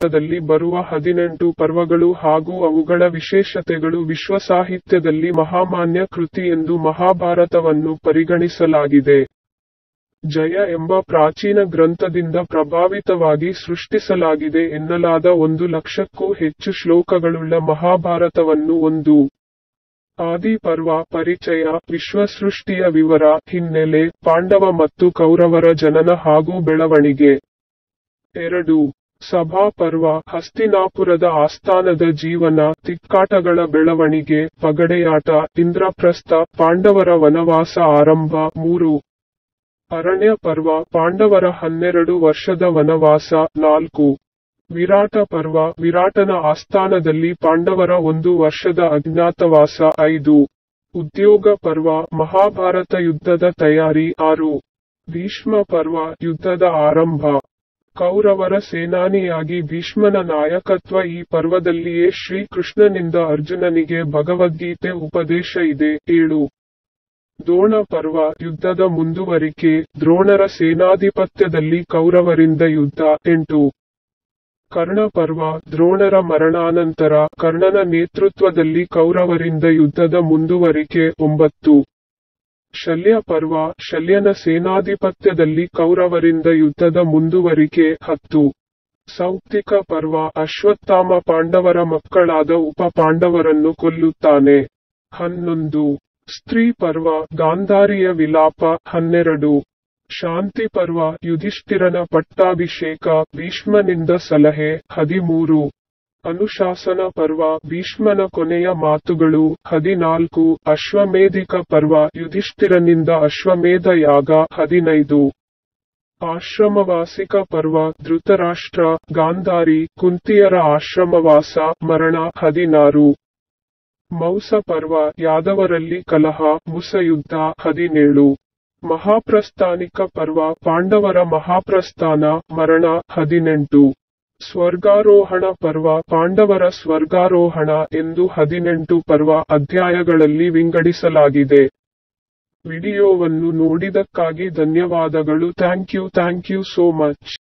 ದಲ್ಲಿ ಬರುವ ಹದಿನೆಂಟು ಪರ್ವಗಳು ಹಾಗೂ ಅವುಗಳ ವಿಶೇಷತೆಗಳು ವಿಶ್ವಸಾಹಿತ್ಯದಲ್ಲಿ ಮಹಾಮಾನ್ಯ ಕೃತಿ ಎಂದು ಮಹಾಭಾರತವನ್ನು ಪರಿಗಣಿಸಲಾಗಿದೆ. ಜಯ ಎಂಬ ಪ್ರಾಚೀನ ಗ್ರಂಥದಿಂದ ಪ್ರಭಾವಿತವಾಗಿ ಸೃಷ್ಟಿಸಲಾಗಿದೆ ಎನ್ನಲಾದ ಒಂದು ಲಕ್ಷಕ್ಕೂ ಹೆಚ್ಚು ಶ್ಲೋಕಗಳುಳ್ಳ ಮಹಾಭಾರತವನ್ನು ಒಂದು ಆದಿ ಪರ್ವ ಪರಿಚಯ ವಿಶ್ವಸೃಷ್ಟಿಯ ವಿವರ ಹಿನ್ನೆಲೆ ಪಾಂಡವ ಮತ್ತು ಕೌರವರ ಜನನ ಹಾಗೂ ಬೆಳವಣಿಗೆ ಎರಡು ಸಭಾ ಪರ್ವ ಹಸ್ತಿನಾಪುರದ ಆಸ್ಥಾನದ ಜೀವನ ತಿಕ್ಕಾಟಗಳ ಬೆಳವಣಿಗೆ ಪಗಡೆಯಾಟ ಇಂದ್ರಪ್ರಸ್ಥ ಪಾಂಡವರ ವನವಾಸ ಆರಂಭ ಮೂರು ಅರಣ್ಯ ಪರ್ವ ಪಾಂಡವರ ಹನ್ನೆರಡು ವರ್ಷದ ವನವಾಸ ನಾಲ್ಕು ವಿರಾಟ ಪರ್ವ ವಿರಾಟನ ಆಸ್ಥಾನದಲ್ಲಿ ಪಾಂಡವರ ಒಂದು ವರ್ಷದ ಅಜ್ಞಾತವಾಸ ಐದು ಉದ್ಯೋಗ ಪರ್ವ ಮಹಾಭಾರತ ಯುದ್ಧದ ತಯಾರಿ ಆರು ಭೀಷ್ಮ ಪರ್ವ ಯುದ್ಧದ ಆರಂಭ ಕೌರವರ ಸೇನಾನಿಯಾಗಿ ಭೀಷ್ಮನ ನಾಯಕತ್ವ ಈ ಪರ್ವದಲ್ಲಿಯೇ ಶ್ರೀಕೃಷ್ಣನಿಂದ ಅರ್ಜುನನಿಗೆ ಭಗವದ್ಗೀತೆ ಉಪದೇಶ ಇದೆ ಏಳು ದ್ರೋಣ ಪರ್ವ ಯುದ್ಧದ ಮುಂದುವರಿಕೆ ದ್ರೋಣರ ಸೇನಾಧಿಪತ್ಯದಲ್ಲಿ ಕೌರವರಿಂದ ಯುದ್ಧ ಎಂಟು ಕರ್ಣ ಪರ್ವ ದ್ರೋಣರ ಮರಣಾನಂತರ ಕರ್ಣನ ನೇತೃತ್ವದಲ್ಲಿ ಕೌರವರಿಂದ ಯುದ್ಧದ ಮುಂದುವರಿಕೆ ಒಂಬತ್ತು ಶಲ್ಯ ಪರ್ವ ಶಲ್ಯನ ಸೇನಾಧಿಪತ್ಯದಲ್ಲಿ ಕೌರವರಿಂದ ಯುದ್ಧದ ಮುಂದುವರಿಕೆ ಹತ್ತು ಸೌಪ್ತಿಕ ಪರ್ವ ಅಶ್ವತ್ಥಾಮ ಪಾಂಡವರ ಮಕ್ಕಳಾದ ಉಪ ಪಾಂಡವರನ್ನು ಕೊಲ್ಲುತ್ತಾನೆ ಹನ್ನೊಂದು ಸ್ತ್ರೀ ಪರ್ವ ಗಾಂಧಾರಿಯ ವಿಲಾಪ ಹನ್ನೆರಡು ಶಾಂತಿ ಪರ್ವ ಯುಧಿಷ್ಠಿರನ ಪಟ್ಟಾಭಿಷೇಕ ಭೀಷ್ಮನಿಂದ ಸಲಹೆ ಹದಿಮೂರು ಅನುಶಾಸನ ಪರ್ವ ಭೀಷ್ಮನ ಕೊನೆಯ ಮಾತುಗಳು ಹದಿನಾಲ್ಕು ಅಶ್ವಮೇಧಿಕ ಪರ್ವ ಯುಧಿಷ್ಠಿರನಿಂದ ಅಶ್ವಮೇಧ ಯಾಗ ಹದಿನೈದು ಆಶ್ರಮವಾಸಿಕ ಪರ್ವ ಧೃತರಾಷ್ಟ್ರ ಗಾಂಧಾರಿ ಕುಂತಿಯರ ಆಶ್ರಮವಾಸ ಮರಣ ಹದಿನಾರು ಮೌಸ ಪರ್ವ ಯಾದವರಲ್ಲಿ ಕಲಹ ಮುಸಯುದ್ಧ ಹದಿನೇಳು ಮಹಾಪ್ರಸ್ಥಾನಿಕ ಪರ್ವ ಪಾಂಡವರ ಮಹಾಪ್ರಸ್ಥಾನ ಮರಣ ಹದಿನೆಂಟು ಸ್ವರ್ಗಾರೋಹಣ ಪರ್ವ ಪಾಂಡವರ ಸ್ವರ್ಗಾರೋಹಣ ಎಂದು ಹದಿನೆಂಟು ಪರ್ವ ಅಧ್ಯಾಯಗಳಲ್ಲಿ ವಿಂಗಡಿಸಲಾಗಿದೆ ವಿಡಿಯೋವನ್ನು ನೋಡಿದಕ್ಕಾಗಿ ಧನ್ಯವಾದಗಳು thank you thank you so much